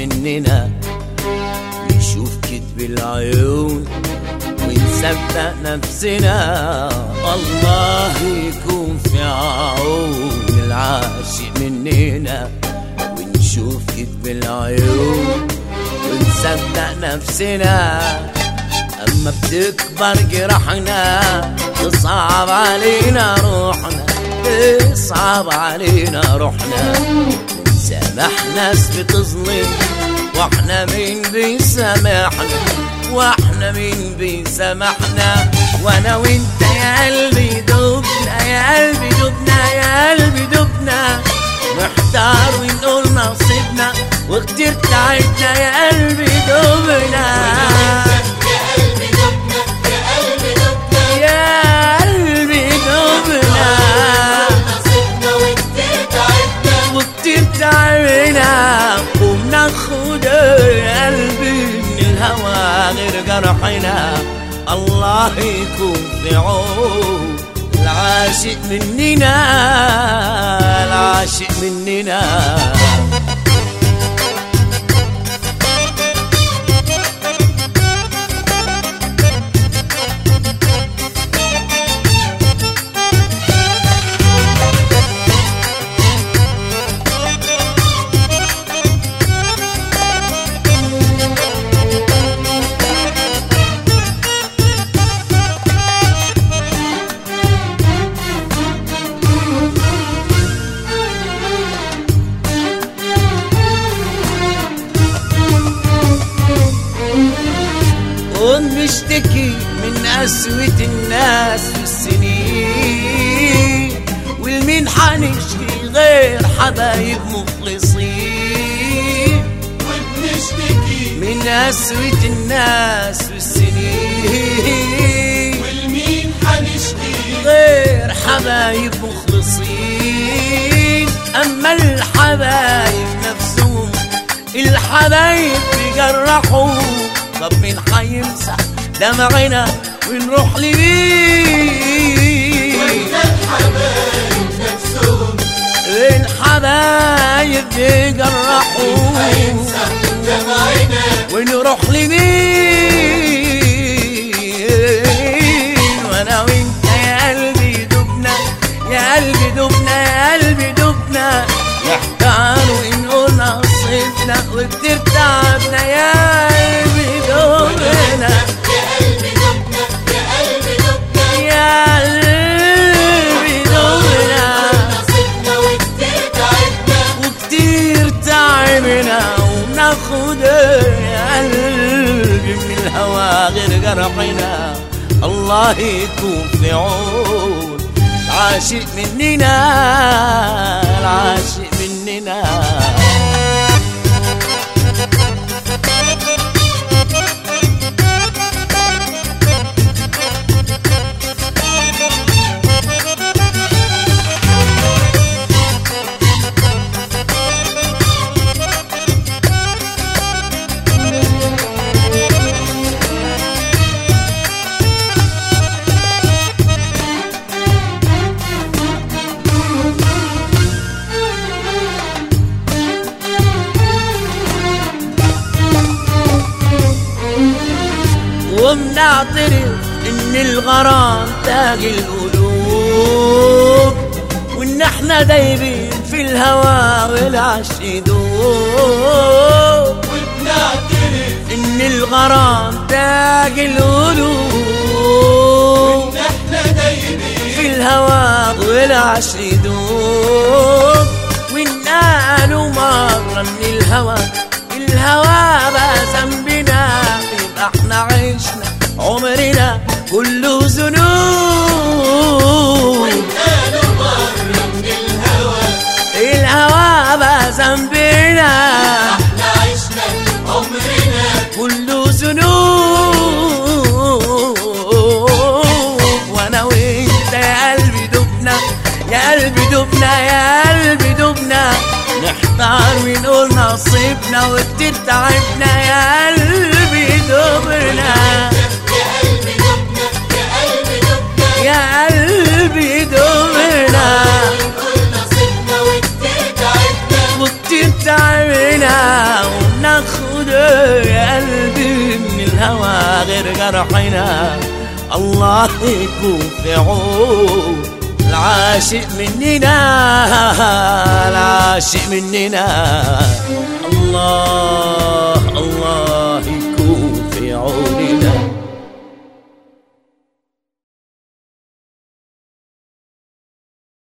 مننا نشوف كدب العيون ونصدق نفسنا الله يكون في عون العاشق مننا ونشوف كدب العيون ونصدق نفسنا أما بتكبر جرحنا تصعب علينا روحنا تصعب علينا روحنا سامح ناس بتظلم واحنا مين بيسامحنا واحنا مين بيسامحنا وانا وانت يا قلبي دبنا يا قلبي دبنا يا قلبي دبنا محتار ونقول نصيبنا وكتير تعبنا يا قلبي دبنا يا قلبي دبنا وكتير تعبنا وبناخد يا قلبي من الهوى غير جرحنا الله يكون في عون العاشق مننا العاشق مننا ونشتكي من قسوة الناس في السنين والمين حنشكي غير حبايب مخلصين وبنشتكي من قسوة الناس في السنين والمين حنشكي غير حبايب مخلصين أما الحبايب نفسهم الحبايب بيجرحوا طب مين حيمسح دمعنا ونروح لمين الحبايب نفسهم الحبايب بيجرحوا هيمسح دمعنا ونروح لمين وانا وانت يا قلبي دبنا يا قلبي دبنا يا قلبي دبنا نحتار ونقول نصيبنا وكتير تعبنا يا قلبي دبنا يا قلبي دبنا يا قلبي دبنا يا قلبي دبنا نصيبنا وكتير تعبنا وكتير تعبنا وناخد يا قلبي من الهوى غير جرحنا الله يكون في عون العاشق مننا العاشق مننا وبنعترف ان الغرام تاج القلوب وان احنا دايبين في الهوى والعشق يدوب وبنعترف ان الغرام تاج القلوب ان احنا دايبين في الهوى والعشق يدوب وان قالوا مرة ان الهوى الهوى بقى ذنبنا يبقى احنا عشنا عمرنا كله ذنوب قالوا مرة من الهوى الهوى بقى ذنبنا احنا عشنا عمرنا كله ذنوب وانا وانت يا قلبي دبنا يا قلبي دبنا يا قلبي دبنا نحتار ونقول نصيبنا وكتير تعبنا يا قلبي دبنا يا قلبي دبنا يا قلبي دبنا يا قلبي دبنا نقول نصيبنا وكتير تعبنا وكتير تعبنا وناخد فرحنا الله يكون في عون العاشق مننا العاشق مننا الله الله